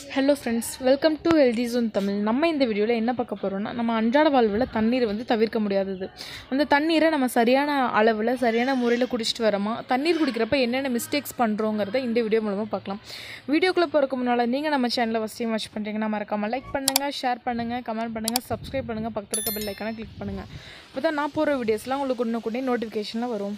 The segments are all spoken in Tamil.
hello friends welcome to healthy zone Tamil நம்ம இந்த வீடியோவில் என்ன பார்க்க போகிறோம்னா நம்ம அன்றாட வாழ்வில் தண்ணீர் வந்து தவிர்க்க முடியாதது அந்த தண்ணீரை நம்ம சரியான அளவில் சரியான முறையில் குடிச்சிட்டு வரோமா தண்ணீர் குடிக்கிறப்ப என்னென்ன மிஸ்டேக்ஸ் பண்ணுறோங்கிறத இந்த வீடியோ மூலமாக பார்க்கலாம் வீடியோக்குள்ளே போகிறக்கு முன்னால் நீங்கள் நம்ம சேனலை ஃபஸ்ட் டைம் வாட்ச் பண்ணுறீங்கன்னா மறக்காமல் லைக் பண்ணுங்கள் ஷேர் பண்ணுங்கள் கமெண்ட் பண்ணுங்கள் சப்ஸ்கிரைப் பண்ணுங்கள் பக்கத்தில் இருக்க பெல் ஐக்கானை கிளிக் பண்ணுங்கள் அப்போ தான் நான் போகிற வீடியோஸ்லாம் உங்களுக்கு இன்னும் கூட நோட்டிஃபிகேஷனில் வரும்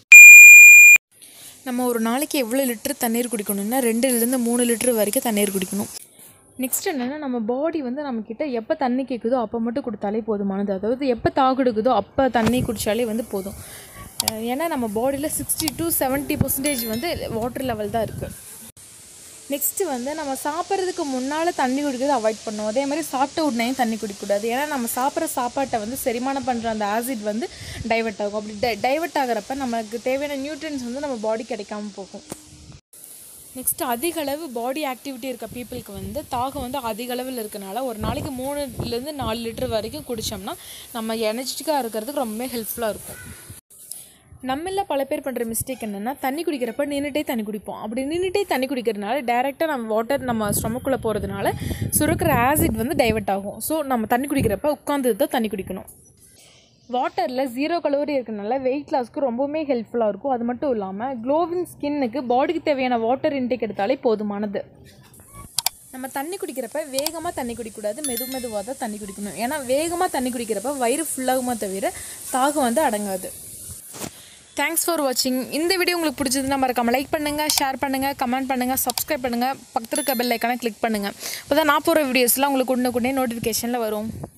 நம்ம ஒரு நாளைக்கு எவ்வளோ லிட்டர் தண்ணீர் குடிக்கணும்னா ரெண்டுலேருந்து மூணு லிட்டர் வரைக்கும் தண்ணீர் குடிக்கணும் நெக்ஸ்ட் என்னென்னா நம்ம பாடி வந்து நம்மக்கிட்ட எப்போ தண்ணி கேட்குதோ அப்போ மட்டும் கொடுத்தாலே போதுமானது அதாவது எப்போ தாகெடுக்குதோ அப்போ தண்ணி குடித்தாலே வந்து போதும் அஹ் ஏன்னா நம்ம பாடியில் சிக்ஸ்டி டு செவன்ட்டி பர்சன்டேஜ் வந்து வாட்டர் லெவல் தான் இருக்குது நெக்ஸ்ட்டு வந்து நம்ம சாப்பிட்றதுக்கு முன்னால் தண்ணி குடிக்கிறத அவாய்ட் பண்ணணும் அதே மாதிரி சாப்பிட்ட உடனே தண்ணி குடிக்கக்கூடாது ஏன்னா நம்ம சாப்பிட்ற சாப்பாட்டை வந்து செரிமானம் பண்ணுற அந்த ஆசிட் வந்து டைவர்ட் ஆகும் அப்படி டை டைவர்ட் ஆகிறப்ப நமக்கு தேவையான நியூட்ரியன்ஸ் வந்து நம்ம பாடி கிடைக்காம போகும் நெக்ஸ்ட் அதிக அளவு பாடி ஆக்டிவிட்டி இருக்க பீப்புளுக்கு வந்து தாகம் வந்து அதிக அளவில் இருக்கனால ஒரு நாளைக்கு மூணுலேருந்து நாலு லிட்டர் வரைக்கும் குடித்தோம்னா நம்ம எனர்ஜெட்டிக்காக இருக்கிறதுக்கு ரொம்பவே ஹெல்ப்ஃபுல்லாக இருக்கும் நம்மள பல பேர் பண்ணுற மிஸ்டேக் என்னென்னா தண்ணி குடிக்கிறப்ப நின்றுட்டே தண்ணி குடிப்போம் அப்படி நின்றுட்டே தண்ணி குடிக்கிறதுனால டேரெக்டாக நம்ம வாட்டர் நம்ம ஸ்டொமக்குள்ளே போகிறதுனால சுரக்கிற ஆசிட் வந்து டைவர்ட் ஆகும் ஸோ நம்ம தண்ணி குடிக்கிறப்ப உட்காந்து தான் தண்ணி குடிக்கணும் வாட்டரில் ஜீரோ கலோரி இருக்கனால வெயிட் லாஸ்க்கு ரொம்பவுமே ஹெல்ப்ஃபுல்லாக இருக்கும் அது மட்டும் இல்லாமல் க்ளோவிங் ஸ்கின்னுக்கு பாடிக்கு தேவையான வாட்டர் இன்டேக் எடுத்தாலே போதுமானது நம்ம தண்ணி குடிக்கிறப்ப வேகமாக தண்ணி குடிக்கக்கூடாது மெது மெதுவாக தான் தண்ணி குடிக்கணும் ஏன்னா வேகமாக தண்ணி குடிக்கிறப்ப வயிறு ஃபுல்லாகுமா தவிர தாகம் வந்து அடங்காது தேங்க்ஸ் ஃபார் வாட்சிங் இந்த வீடியோ உங்களுக்கு பிடிச்சதுன்னா மறக்காமல் லைக் பண்ணுங்கள் ஷேர் பண்ணுங்கள் கமெண்ட் பண்ணுங்கள் சப்ஸ்கிரைப் பண்ணுங்கள் பக்கத்தில் இருக்க பெல் ஐக்கானை கிளிக் பண்ணுங்கள் அப்போ தான் நான் போகிற வீடியோஸ்லாம் உங்களுக்கு உடனே உடனே நோட்டிஃபிகேஷனில் வரும்